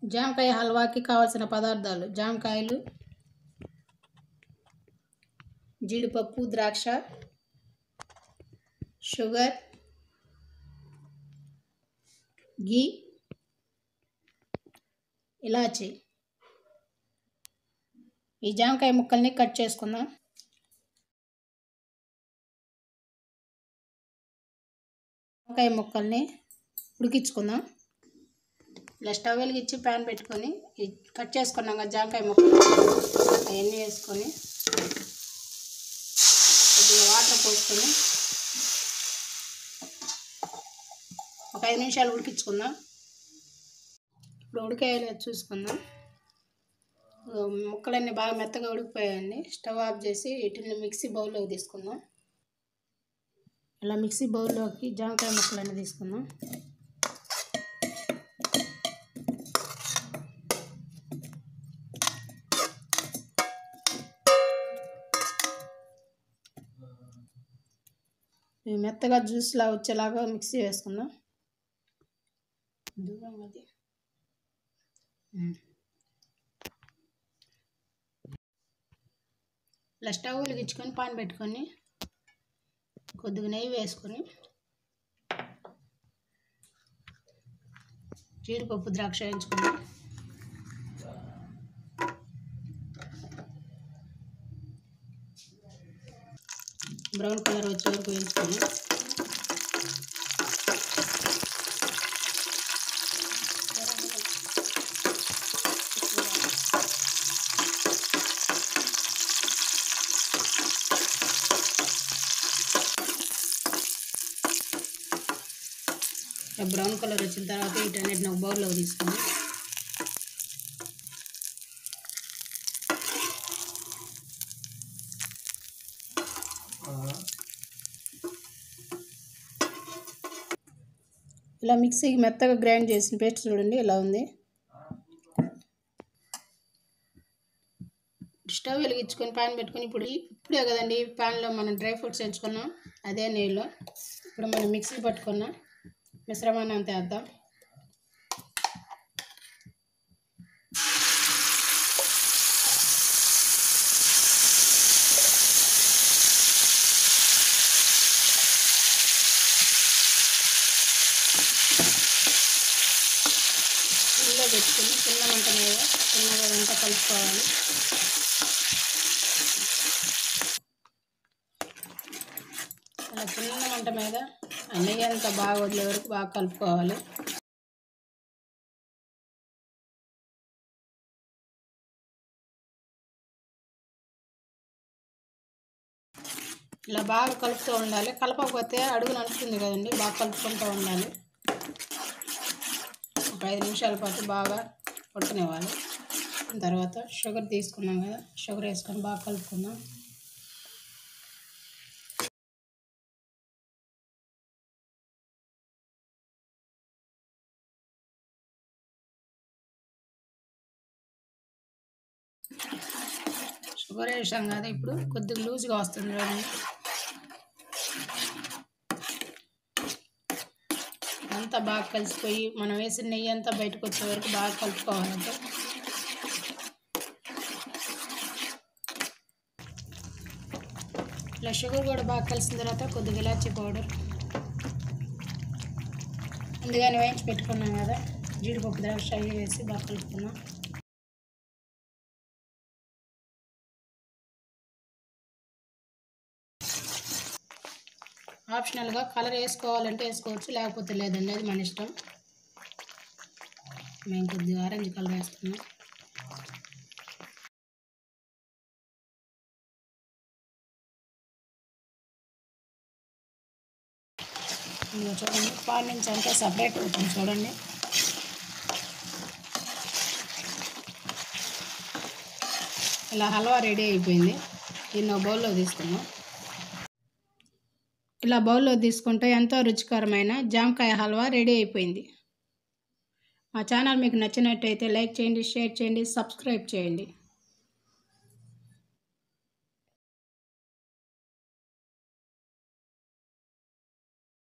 జామకాయ హల్వాకి కావాల్సిన పదార్థాలు జామకాయలు జీడిపప్పు ద్రాక్ష షుగర్ గీ ఇలాచి ఈ జామకాయ ముక్కల్ని కట్ చేసుకుందాం జామకాయ ముక్కల్ని ఉడికించుకుందాం ఇలా స్టవ్ వెలిగించి ప్యాన్ పెట్టుకొని ఈ కట్ చేసుకున్నాం కదా జామకాయ ముక్కలు అవన్నీ వేసుకొని కొద్దిగా వాటర్ పోసుకొని ఒక ఐదు నిమిషాలు ఉడికించుకుందాం ఇప్పుడు ఉడికేయలేదు చూసుకుందాం ముక్కలన్నీ బాగా మెత్తగా ఉడికిపోయాయండి స్టవ్ ఆఫ్ చేసి వీటిని మిక్సీ బౌల్లోకి తీసుకుందాం ఇలా మిక్సీ బౌల్లోకి జామకాయ ముక్కలన్నీ తీసుకుందాం ఇవి మెత్తగా జ్యూస్లా వచ్చేలాగా మిక్సీ వేసుకుందాం దూరం అది ఇలా స్టవ్ వెలిగించుకొని పాన్ పెట్టుకొని కొద్దిగా నెయ్యి వేసుకొని జీడిపప్పు ద్రాక్ష వేయించుకుందాం బ్రౌన్ కలర్ వచ్చే వరకు వేసుకొని బ్రౌన్ కలర్ వచ్చిన తర్వాత వీటన్నిటిని ఒక బౌల్లో తీసుకొని ఇలా మిక్సీకి మెత్తగా గ్రైండ్ చేసిన పేస్ట్ చూడండి ఇలా ఉంది స్టవ్ వెలిగించుకొని ప్యాన్ పెట్టుకొని ఇప్పుడు ఇప్పుడే కదండి ప్యాన్లో మనం డ్రై ఫ్రూట్స్ ఎంచుకున్నాం అదే నెయ్యిలో ఇప్పుడు మనం మిక్సీ పట్టుకున్న మిశ్రమాన్ని అంత వేద్దాం ఇందులో పెట్టుకుని చిన్న మంట మీద చిన్నగా వంట కలుపుకోవాలి అలా చిన్న మంట మీద నెయ్యి అంతా బాగా వదిలే వరకు బాగా కలుపుకోవాలి ఇలా బాగా కలుపుతూ ఉండాలి కలపకపోతే అడుగున అంటుతుంది కదండి బాగా కలుపుకుంటూ ఉండాలి ఒక ఐదు నిమిషాల పాటు బాగా ఉడకనివ్వాలి తర్వాత షుగర్ తీసుకున్నాం కదా షుగర్ వేసుకొని బాగా కలుపుకుందాం షుగర్ వేసాం కదా ఇప్పుడు కొద్దిగా లూజ్గా వస్తుంది చూడండి అంతా బాగా కలిసిపోయి మనం వేసిన నెయ్యి అంతా బయటకు వచ్చే వరకు బాగా కలుపుకోవాలంటే ఇలా షుగర్ కూడా బాగా కలిసిన తర్వాత కొద్దిగా ఇలాచీ పౌడర్ ముందుగానే వేయించి పెట్టుకున్నాం కదా జీడిపప్పు ద్రాక్ష అవి వేసి బాగా కలుపుకున్నాం ఆప్షనల్గా కలర్ వేసుకోవాలంటే వేసుకోవచ్చు లేకపోతే లేదండి అది మన ఇష్టం మేము కొద్దిగా ఆరెంజ్ కలర్ వేస్తున్నాం ఇదిగో చూడండి పాన్ నుంచి అంతా సపరేట్ అవుతుంది చూడండి ఇలా హల్వా రెడీ అయిపోయింది దీన్ని బౌల్లో తీసుకున్నాం ఇలా బౌల్లో తీసుకుంటే ఎంతో రుచికరమైన జామకాయ హల్వా రెడీ అయిపోయింది మా ఛానల్ మీకు నచ్చినట్టయితే లైక్ చేయండి షేర్ చేయండి సబ్స్క్రైబ్ చేయండి